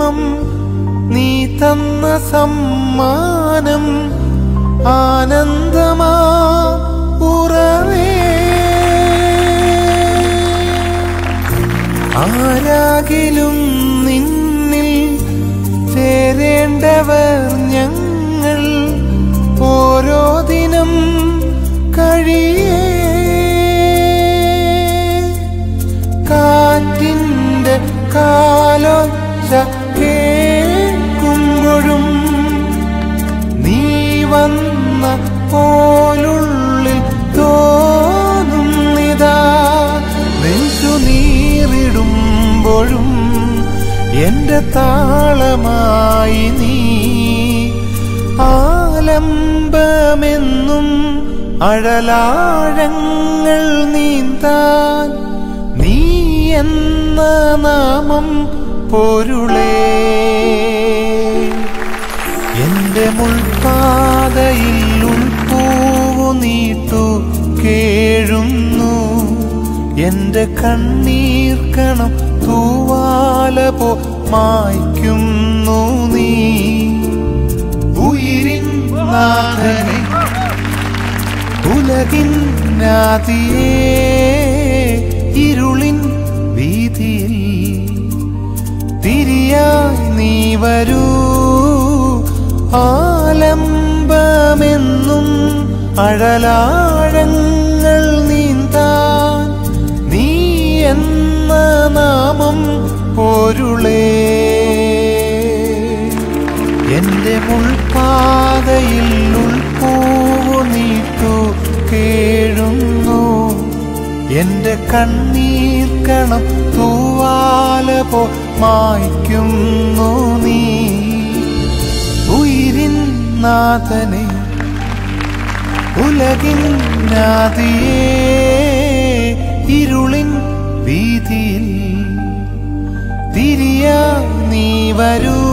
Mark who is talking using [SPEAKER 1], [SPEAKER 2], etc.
[SPEAKER 1] ജന്മം നീ തന്ന സമ്മാനം ആനന്ദമാ ഉറവേ ആരാകിലും നിന്നിൽ ചേരേണ്ടവർ ഞങ്ങൾ ഓരോ ദിനം കഴിയേ കാറ്റിന്റെ കാലൊച്ച കേൾക്കുമ്പോഴും നീ വന്ന പോലുള്ളിൽ തോന്നുന്നിതാ നെഞ്ചു നീറിടുമ്പോഴും എന്റെ താളമായി നീ ആലംബമെന്നും അഴലാഴങ്ങൾ നീന്താൻ നീ എന്ന നാമം പൊരുളേ എന്റെ മുൾപാതയിൽ ഉൾപ്പൂവു നീട്ടു കേഴുന്നു എന്റെ കണ്ണീർ കണം തൂവാല പോ മായ്ക്കുന്നു നീ ഉയിരിൻ നാഥനെ ഉലകിൻ നാദിയേ ഇരുളിൻ വീതിയിൽ തിരിയായി നീ വരൂ ആലംബമെന്നും അഴലാഴങ്ങൾ നീന്താൻ നീ എന്ന നാമം പൊരുളേ എന്റെ മുൾപാതയിൽ ഉൾപ്പൂവു നീട്ടു കേഴുന്നു എന്റെ കണ്ണീർ കണം തൂവാല പോ മായ്ക്കുന്നു നീ ഉയിരിൻ നാഥനെ ഉലകിൻ നാദിയേ ഇരുളിൻ വീതിയിൽ തിരിയാ നീ വരൂ